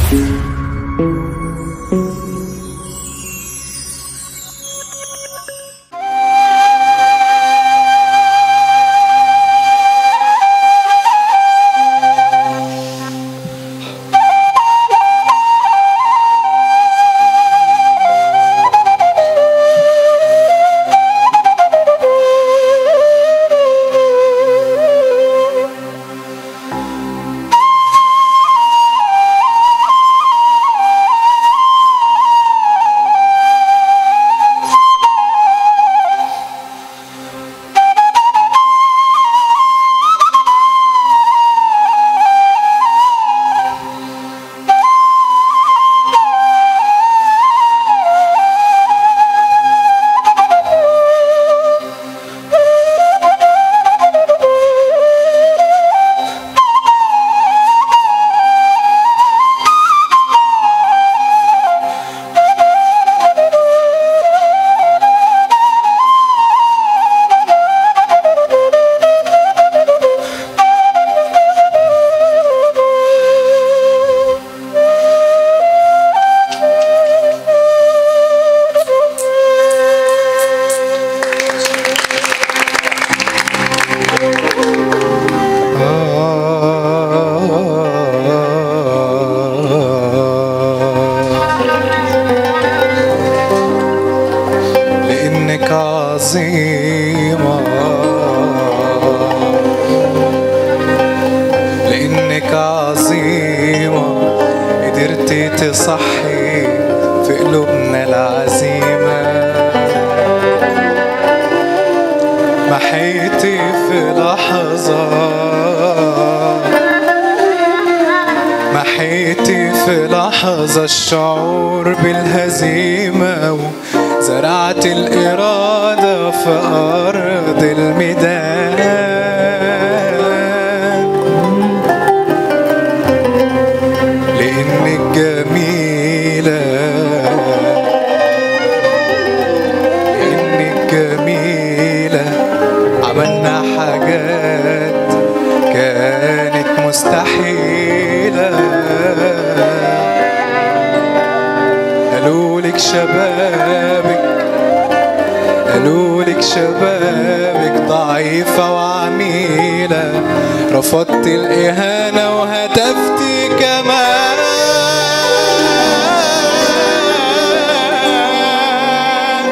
لأنك عظيمة لأنك عظيمة قدرتي تصحي في قلوبنا العزيمة محيتي في لحظة محيتي في لحظة الشعور بالهزيمة وزرعت الإرادة في أرض الميدان لأنك جميلة لأنك جميلة عملنا حاجات كانت مستحيلة قالوا لك شبابك قالوا لك شبابك ضعيفة وعميلة رفضت الإهانة وهتفتي كمان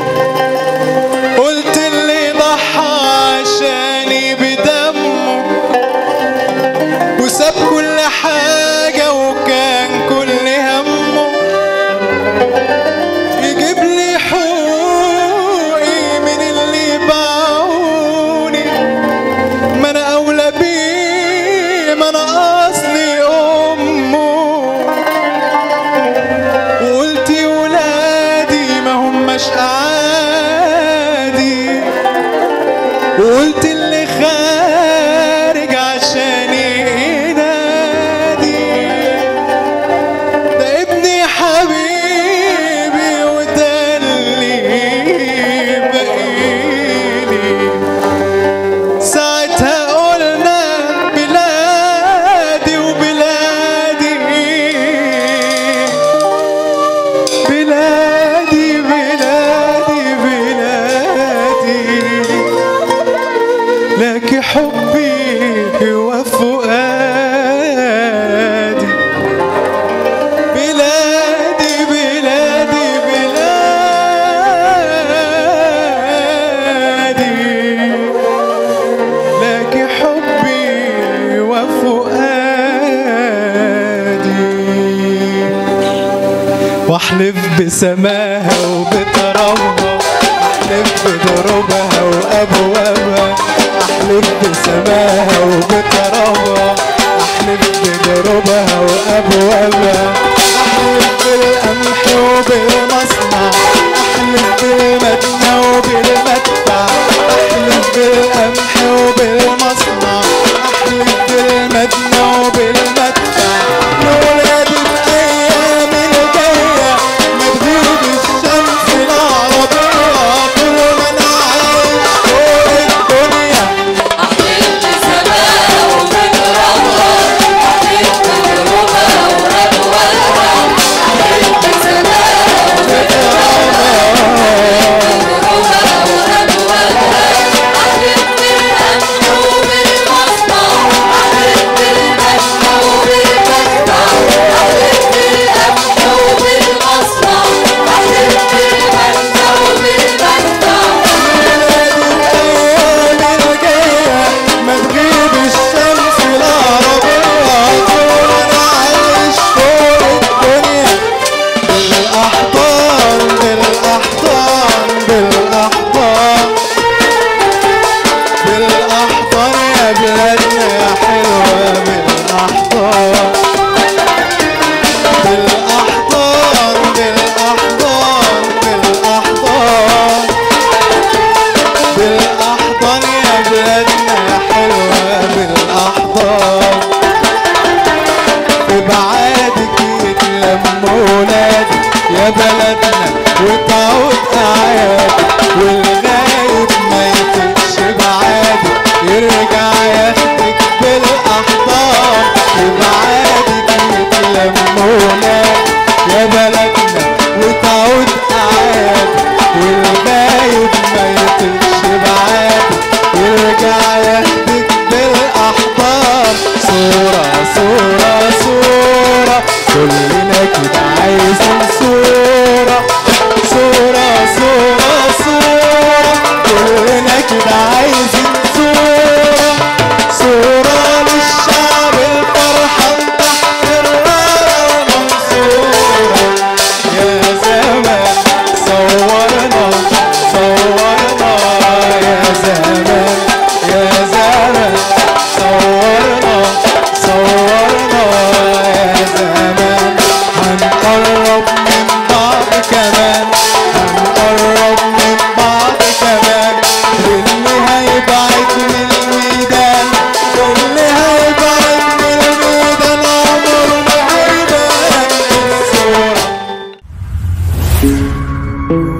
قلت اللي ضحى عشاني بدمه وساب كل حاجة وكان كل همه يجيب لي حقوقي من اللي باعوني ما انا اولى بيه ما انا اصلي امه وقلتي ولادي ما هماش عادي وقلت اللي خارج عشان ينادي ده ابني حبيبي وده اللي بقيلي ساعتها قلنا بلادي وبلادي بلادي بلادي بلادي لك حبي وفؤادي بلادي بلادي بلادي لك حبي وفؤادي واحلف بسماها وبترابها احلف بدروبها وابوابها احلف بسماها وبترابها احلف بدروبها وابوابها احلف بالقمح وبالمصنع احلف بالمدنى وبالمدفع احلف بالقمح وبالمصنع احلف بالمدنى وبالمدفع لولادي بايام الجايه ما تغيب الشمس العربيه طول ما انا عايش فوق الدنيا أحلف بسماها وبترابها أحلف بدروبها وربوها ولادي يا بلدنا وتعود أعيادي والغايب ما يطيقش بعادي يرجع ياخدك بالأحضان وبعادك يتلموا ولادي يا بلدنا وتعود أعيادي والغايب ما يطيقش بعادي يرجع ياخدك بالأحضان صورة صورة صورة كلنا كده عايزين صورة صورة صورة صورة كلنا كده عايزين صورة صورة للشعب الفرحان تحت الراية المنصورة يا زمان صورنا صورنا يا زمان يا زمان صورنا صورنا يا زمان هنقرب من بعض كمان هنقرب من بعض كمان واللي هيبعد من الميدان واللي هيبعد من الميدان عمره ما هيبان الصورة